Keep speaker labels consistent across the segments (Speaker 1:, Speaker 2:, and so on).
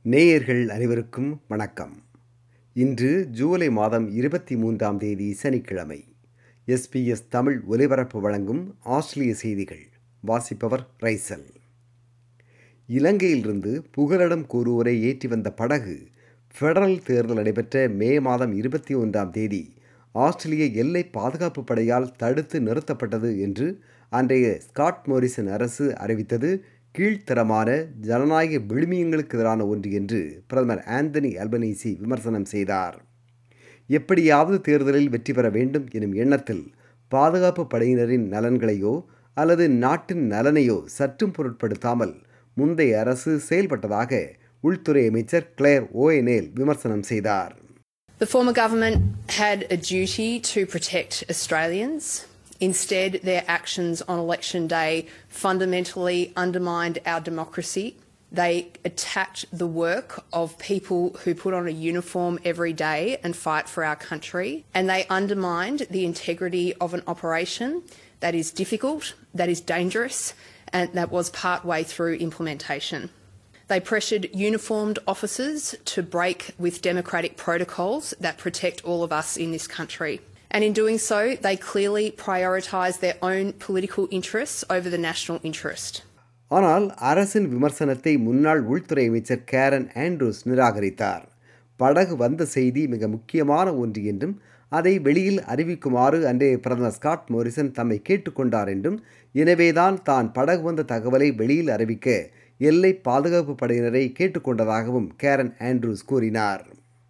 Speaker 1: நேயர்கள் அனைவருக்கும் வணக்கம் இன்று ஜூலை மாதம் இருபத்தி மூன்றாம் தேதி சனிக்கிழமை எஸ்பிஎஸ் தமிழ் ஒலிபரப்பு வழங்கும் ஆஸ்திரேலிய செய்திகள் வாசிப்பவர் ரைசல் இலங்கையிலிருந்து புகலிடம் கூறுவோரை ஏற்றி வந்த படகு ஃபெடரல் தேர்தல் நடைபெற்ற மே மாதம் இருபத்தி ஒன்றாம் தேதி ஆஸ்திரேலிய எல்லை பாதுகாப்பு படையால் தடுத்து நிறுத்தப்பட்டது என்று அன்றைய ஸ்காட் மோரிசன் அரசு அறிவித்தது கீழ்த்தரமான ஜனநாயக விழுமியங்களுக்கு எதிரான ஒன்று என்று பிரதமர் ஆந்தனி அல்பனீசி விமர்சனம் செய்தார் எப்படியாவது தேர்தலில் வெற்றி பெற வேண்டும் எனும் எண்ணத்தில் பாதுகாப்பு படையினரின் நலன்களையோ அல்லது நாட்டின் நலனையோ சற்றும் பொருட்படுத்தாமல் முந்தைய அரசு செயல்பட்டதாக உள்துறை அமைச்சர் கிளேர் ஓஎனேல் விமர்சனம் செய்தார்
Speaker 2: The former government had a duty to protect Australians. Instead, their actions on election day fundamentally undermined our democracy. They attacked the work of people who put on a uniform every day and fight for our country. And they undermined the integrity of an operation that is difficult, that is dangerous, and that was part way through implementation. They pressured uniformed officers to break with democratic protocols that protect all of us in this country. And in doing so, they clearly prioritised their own political interests over the national interest.
Speaker 1: ஆனால் அரசின் விமர்சனத்தை முன்னாள் உள்துறை அமைச்சர் கேரன் Andrews நிராகரித்தார் படகு வந்த செய்தி மிக முக்கியமான ஒன்று என்றும் அதை வெளியில் அறிவிக்குமாறு அன்றைய பிரதமர் ஸ்காட் மோரிசன் தம்மை கேட்டுக்கொண்டார் என்றும் எனவேதான் தான் படகு வந்த தகவலை வெளியில் அறிவிக்க எல்லை பாதுகாப்பு படையினரை கேட்டுக்கொண்டதாகவும் கேரன் ஆண்ட்ரூஸ் கூறினார்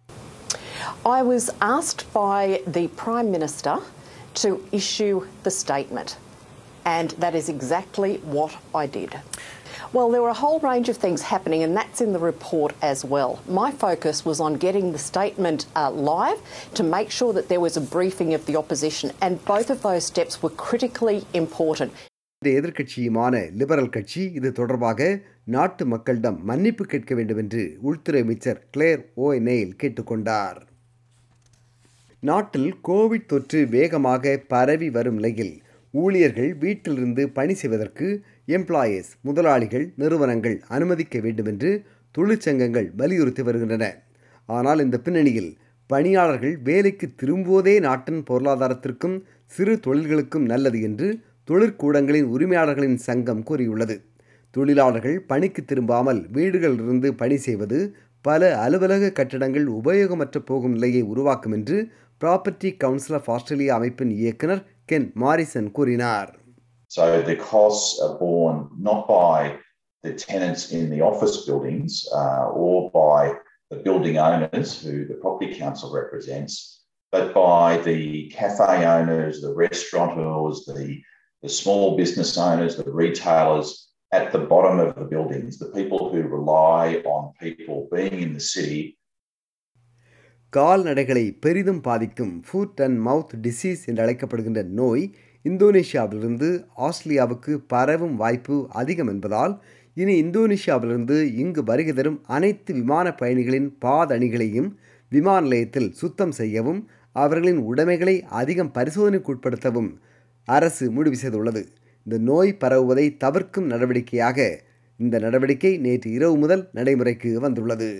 Speaker 3: I was asked by the Prime Minister to issue the statement, and that is exactly what I did. Well, there were a whole range of things happening, and that's in the report as well. My focus was on getting the statement uh, live to make sure that there was a briefing of the opposition, and both of those steps were critically important.
Speaker 1: இந்த எதிர்க்கட்சியுமான liberal கட்சி இது தொடர்பாக நாட்டு மக்களிடம் மன்னிப்பு கேட்க வேண்டும் என்று உள்துறை அமைச்சர் கிளேர் ஓ நெயில் கேட்டுக்கொண்டார் நாட்டில் கோவிட் தொற்று வேகமாக பரவி வரும் நிலையில் ஊழியர்கள் வீட்டிலிருந்து பணி செய்வதற்கு எம்ப்ளாயீஸ் முதலாளிகள் நிறுவனங்கள் அனுமதிக்க வேண்டும் என்று தொழிற்சங்கங்கள் வலியுறுத்தி வருகின்றன ஆனால் இந்த பின்னணியில் பணியாளர்கள் வேலைக்கு திரும்புவதே நாட்டின் பொருளாதாரத்திற்கும் சிறு தொழில்களுக்கும் நல்லது என்று தொழிற்கூடங்களின் உரிமையாளர்களின் சங்கம் கூறியுள்ளது தொழிலாளர்கள் பணிக்கு திரும்பாமல் வீடுகளிலிருந்து பணி செய்வது பல அலுவலக கட்டடங்கள் உபயோகமற்ற போகும் நிலையை உருவாக்கும் என்று ப்ராப்பர்ட்டி கவுன்சில் ஆஃப் ஆஸ்திரேலியா அமைப்பின் இயக்குனர் கென் மாரிசன் கூறினார்
Speaker 4: So the costs are borne not by the tenants in the office buildings uh, or by the building owners who the property council represents, but by the cafe owners, the restaurateurs, the, the small business owners, the retailers at the bottom of the buildings, the people who rely on people being in the city
Speaker 1: கால்நடைகளை பெரிதும் பாதிக்கும் food and mouth disease என்று அழைக்கப்படுகின்ற நோய் இந்தோனேஷியாவிலிருந்து ஆஸ்திரேலியாவுக்கு பரவும் வாய்ப்பு அதிகம் என்பதால் இனி இந்தோனேஷியாவிலிருந்து இங்கு வருகை தரும் அனைத்து விமான பயணிகளின் பாதணிகளையும் விமான நிலையத்தில் சுத்தம் செய்யவும் அவர்களின் உடைமைகளை அதிகம் பரிசோதனைக்குட்படுத்தவும் அரசு முடிவு செய்துள்ளது இந்த நோய் பரவுவதை தவிர்க்கும் நடவடிக்கையாக இந்த நடவடிக்கை நேற்று இரவு முதல் நடைமுறைக்கு வந்துள்ளது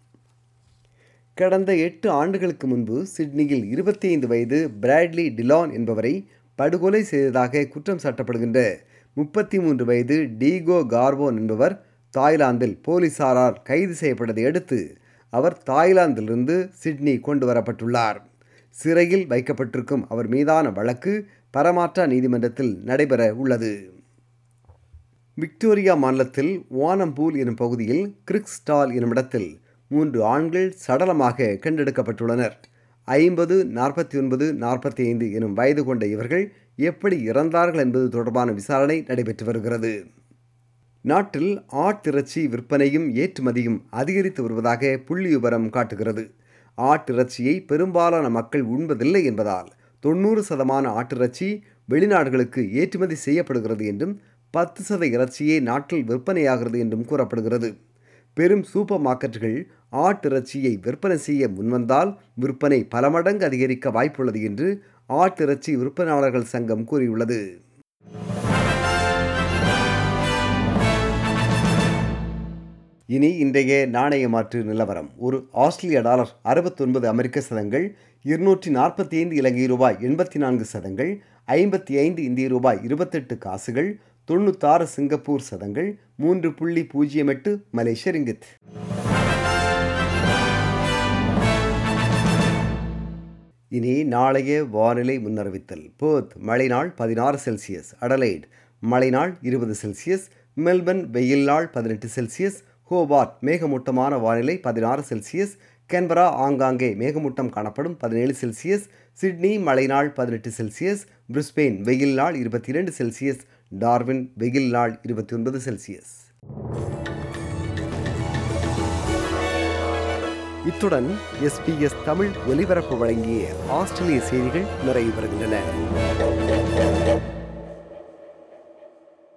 Speaker 1: கடந்த எட்டு ஆண்டுகளுக்கு முன்பு சிட்னியில் இருபத்தி ஐந்து வயது பிராட்லி டிலான் என்பவரை படுகொலை செய்ததாக குற்றம் சாட்டப்படுகின்ற முப்பத்தி மூன்று வயது டீகோ கார்போன் என்பவர் தாய்லாந்தில் போலீசாரால் கைது செய்யப்பட்டதை அடுத்து அவர் தாய்லாந்திலிருந்து சிட்னி கொண்டு வரப்பட்டுள்ளார் சிறையில் வைக்கப்பட்டிருக்கும் அவர் மீதான வழக்கு பரமாற்றா நீதிமன்றத்தில் நடைபெற உள்ளது விக்டோரியா மாநிலத்தில் வானம்பூல் எனும் பகுதியில் கிரிக்ஸ்டால் எனும் இடத்தில் மூன்று ஆண்கள் சடலமாக கண்டெடுக்கப்பட்டுள்ளனர் ஐம்பது நாற்பத்தி ஒன்பது நாற்பத்தி ஐந்து எனும் வயது கொண்ட இவர்கள் எப்படி இறந்தார்கள் என்பது தொடர்பான விசாரணை நடைபெற்று வருகிறது நாட்டில் ஆட்டிறைச்சி விற்பனையும் ஏற்றுமதியும் அதிகரித்து வருவதாக புள்ளி விவரம் காட்டுகிறது ஆட்டிறைச்சியை பெரும்பாலான மக்கள் உண்பதில்லை என்பதால் தொண்ணூறு சதமான ஆட்டிறைச்சி வெளிநாடுகளுக்கு ஏற்றுமதி செய்யப்படுகிறது என்றும் பத்து சத இறைச்சியே நாட்டில் விற்பனையாகிறது என்றும் கூறப்படுகிறது பெரும் சூப்பர் மார்க்கெட்டுகள் ஆட்டிறைச்சியை விற்பனை செய்ய முன்வந்தால் விற்பனை பல மடங்கு அதிகரிக்க வாய்ப்புள்ளது என்று ஆட்டிறைச்சி விற்பனையாளர்கள் சங்கம் கூறியுள்ளது இனி இன்றைய நாணய மாற்று நிலவரம் ஒரு ஆஸ்திரேலிய டாலர் அறுபத்தொன்பது அமெரிக்க சதங்கள் இருநூற்றி நாற்பத்தி ஐந்து இலங்கை ரூபாய் எண்பத்தி நான்கு சதங்கள் ஐம்பத்தி ஐந்து இந்திய ரூபாய் இருபத்தெட்டு காசுகள் தொண்ணூத்தாறு சிங்கப்பூர் சதங்கள் மூன்று புள்ளி பூஜ்ஜியம் எட்டு மலேசிய ரிங்கித் இனி நாளைய வானிலை முன்னறிவித்தல் பேர்த் மழை நாள் பதினாறு செல்சியஸ் அடலைட் மழை நாள் இருபது செல்சியஸ் மெல்பர்ன் வெயில் நாள் பதினெட்டு செல்சியஸ் ஹோபார்ட் மேகமூட்டமான வானிலை பதினாறு செல்சியஸ் கேன்பரா ஆங்காங்கே மேகமூட்டம் காணப்படும் பதினேழு செல்சியஸ் சிட்னி மழை நாள் பதினெட்டு செல்சியஸ் பிரிஸ்பெயின் வெயில் நாள் இருபத்தி இரண்டு செல்சியஸ் டார்வின் வெயில் நாள் இருபத்தி ஒன்பது செல்சியஸ் இத்துடன் எஸ்பிஎஸ் தமிழ் ஒலிபரப்பு வழங்கிய ஆஸ்திரேலிய செய்திகள் நிறைவு பெறுகின்றன